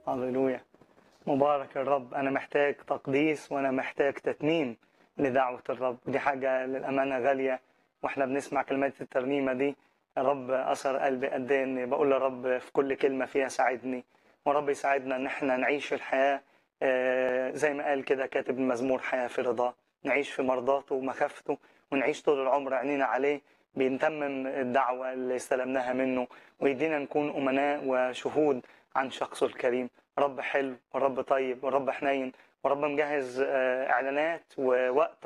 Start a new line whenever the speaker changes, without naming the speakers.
هللويا مبارك الرب أنا محتاج تقديس وأنا محتاج تتميم لدعوة الرب دي حاجة للأمانة غالية وإحنا بنسمع كلمات الترنيمة دي الرب أثر قلبي قد إيه إني بقول للرب في كل كلمة فيها ساعدني ورب يساعدنا إن إحنا نعيش الحياة آه، زي ما قال كده كاتب المزمور حياة في رضاه نعيش في مرضاته ومخافته ونعيش طول العمر عينينا عليه بنتمم الدعوة اللي استلمناها منه ويدينا نكون أمناء وشهود عن شخصه الكريم رب حلو ورب طيب ورب حنين ورب مجهز آه، إعلانات ووقت